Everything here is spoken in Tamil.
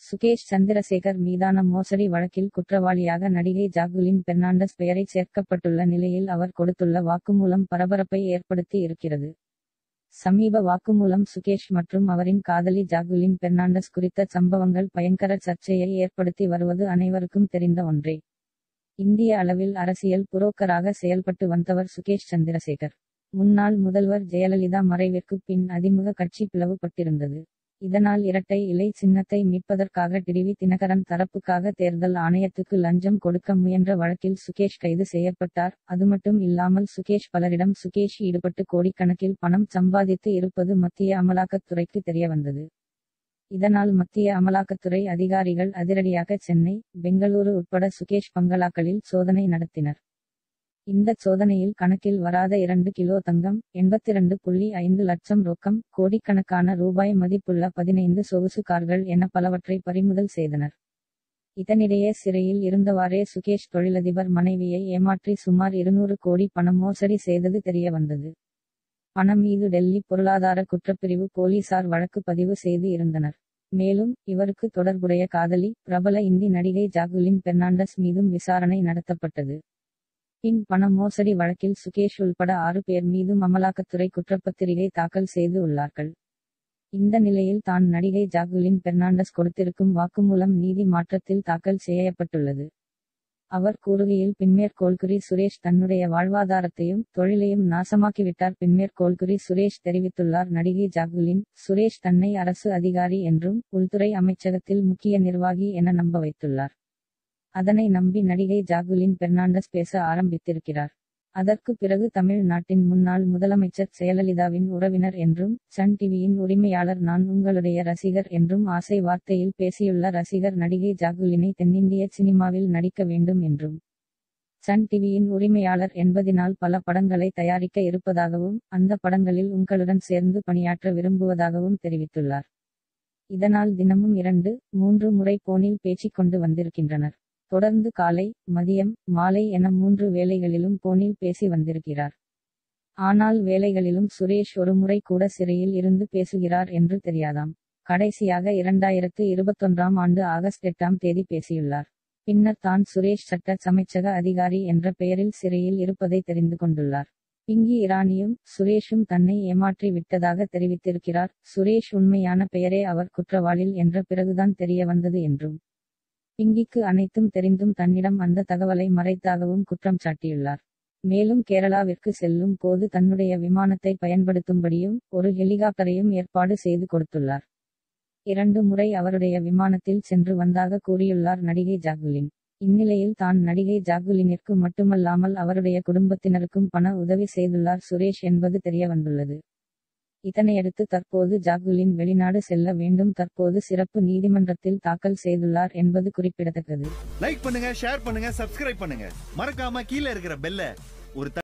சுகேஷ் சந்திரசேகர் மீதான மோசடி வழக்கில் குற்றவாளியாக நடிகை ஜாகுலின் பெர்னாண்டஸ் பெயரை சேர்க்கப்பட்டுள்ள நிலையில் அவர் கொடுத்துள்ள வாக்குமூலம் பரபரப்பை ஏற்படுத்தி இருக்கிறது சமீப வாக்குமூலம் சுகேஷ் மற்றும் அவரின் காதலி ஜாகுலின் பெர்னாண்டஸ் குறித்த சம்பவங்கள் பயங்கர சர்ச்சையை ஏற்படுத்தி வருவது அனைவருக்கும் தெரிந்த ஒன்றே இந்திய அளவில் அரசியல் புரோக்கராக செயல்பட்டு வந்தவர் சுகேஷ் சந்திரசேகர் முன்னாள் முதல்வர் ஜெயலலிதா மறைவிற்கு பின் அதிமுக கட்சி பிளவுபட்டிருந்தது இதனால் இரட்டை இலை சின்னத்தை மீட்பதற்காக டிடிவி தினகரன் தரப்புக்காக தேர்தல் ஆணையத்துக்கு லஞ்சம் கொடுக்க முயன்ற வழக்கில் சுகேஷ் கைது செய்யப்பட்டார் அது மட்டும் இல்லாமல் சுகேஷ் பலரிடம் சுகேஷ் ஈடுபட்டு கோடிக்கணக்கில் பணம் சம்பாதித்து இருப்பது மத்திய அமலாக்கத்துறைக்கு தெரியவந்தது இதனால் மத்திய அமலாக்கத்துறை அதிகாரிகள் அதிரடியாக சென்னை பெங்களூரு உட்பட சுகேஷ் பங்களாக்களில் சோதனை நடத்தினர் இந்த சோதனையில் கணக்கில் வராத இரண்டு கிலோ தங்கம் எண்பத்திரண்டு புள்ளி ஐந்து லட்சம் ரொக்கம் கோடிக்கணக்கான ரூபாய் மதிப்புள்ள பதினைந்து சொகுசு கார்கள் என பலவற்றை பறிமுதல் செய்தனர் இதனிடையே சிறையில் இருந்தவாறே சுகேஷ் தொழிலதிபர் மனைவியை ஏமாற்றி சுமார் இருநூறு கோடி பணம் மோசடி செய்தது தெரிய வந்தது பணம் மீது டெல்லி பொருளாதார குற்றப்பிரிவு போலீசார் வழக்கு பதிவு செய்து இருந்தனர் மேலும் இவருக்கு தொடர்புடைய காதலி பிரபல இந்தி நடிகை ஜாகுலின் பெர்னாண்டஸ் மீதும் விசாரணை நடத்தப்பட்டது பின் பண மோசடி வழக்கில் சுகேஷ் உள்பட ஆறு பேர் மீதும் அமலாக்கத்துறை குற்றப்பத்திரிகை தாக்கல் செய்து உள்ளார்கள் இந்த நிலையில் தான் நடிகை ஜாகுலின் பெர்னாண்டஸ் கொடுத்திருக்கும் வாக்குமூலம் நீதி மாற்றத்தில் தாக்கல் செய்யப்பட்டுள்ளது அவர் கூறுகையில் பின்மேற்கோள்குறி சுரேஷ் தன்னுடைய வாழ்வாதாரத்தையும் தொழிலையும் நாசமாக்கிவிட்டார் பின்மேற்கோள்குறி சுரேஷ் தெரிவித்துள்ளார் நடிகை ஜாகுலின் சுரேஷ் தன்னை அரசு அதிகாரி என்றும் உள்துறை அமைச்சகத்தில் முக்கிய நிர்வாகி என நம்ப வைத்துள்ளார் அதனை நம்பி நடிகை ஜாகுலின் பெர்னாண்டஸ் பேச ஆரம்பித்திருக்கிறார் அதற்கு பிறகு தமிழ்நாட்டின் முன்னாள் முதலமைச்சர் ஜெயலலிதாவின் உறவினர் என்றும் சன் டிவியின் உரிமையாளர் நான் உங்களுடைய ரசிகர் என்றும் ஆசை வார்த்தையில் பேசியுள்ள ரசிகர் நடிகை ஜாகுலினை தென்னிந்திய சினிமாவில் நடிக்க வேண்டும் என்றும் சன் டிவியின் உரிமையாளர் என்பதினால் பல படங்களை தயாரிக்க இருப்பதாகவும் அந்த படங்களில் உங்களுடன் சேர்ந்து பணியாற்ற விரும்புவதாகவும் தெரிவித்துள்ளார் இதனால் தினமும் இரண்டு மூன்று முறை போனில் பேசிக்கொண்டு வந்திருக்கின்றனர் தொடர்ந்து காலை மதியம் மாலை என மூன்று வேளைகளிலும் போனில் பேசி வந்திருக்கிறார் ஆனால் வேலைகளிலும் சுரேஷ் ஒரு முறை கூட சிறையில் இருந்து பேசுகிறார் என்று தெரியாதாம் கடைசியாக இரண்டாயிரத்து இருபத்தொன்றாம் ஆண்டு ஆகஸ்ட் எட்டாம் தேதி பேசியுள்ளார் பின்னர் தான் சுரேஷ் சட்ட சமைச்சக அதிகாரி என்ற பெயரில் சிறையில் இருப்பதை தெரிந்து கொண்டுள்ளார் பிங்கி இரானியும் சுரேஷும் தன்னை ஏமாற்றி விட்டதாக தெரிவித்திருக்கிறார் சுரேஷ் உண்மையான பெயரே அவர் குற்றவாளில் என்ற பிறகுதான் தெரிய வந்தது என்றும் பிங்கிக்கு அனைத்தும் தெரிந்தும் தன்னிடம் அந்த தகவலை மறைத்தாகவும் குற்றம் சாட்டியுள்ளார் மேலும் கேரளாவிற்கு செல்லும் போது தன்னுடைய விமானத்தை பயன்படுத்தும்படியும் ஒரு ஹெலிகாப்டரையும் ஏற்பாடு செய்து கொடுத்துள்ளார் இரண்டு முறை அவருடைய விமானத்தில் சென்று வந்தாக கூறியுள்ளார் நடிகை ஜாகுலின் இந்நிலையில் தான் நடிகை ஜாகுலினிற்கு மட்டுமல்லாமல் அவருடைய குடும்பத்தினருக்கும் பண உதவி செய்துள்ளார் சுரேஷ் என்பது தெரிய வந்துள்ளது இதனையடுத்து தற்போது ஜாகுலின் வெளிநாடு செல்ல வேண்டும் தற்போது சிறப்பு நீதிமன்றத்தில் தாக்கல் செய்துள்ளார் என்பது குறிப்பிடத்தக்கது லைக் பண்ணுங்க ஷேர் பண்ணுங்க சப்ஸ்கிரைப் பண்ணுங்க மறக்காம கீழே இருக்கிற பெல்ல ஒரு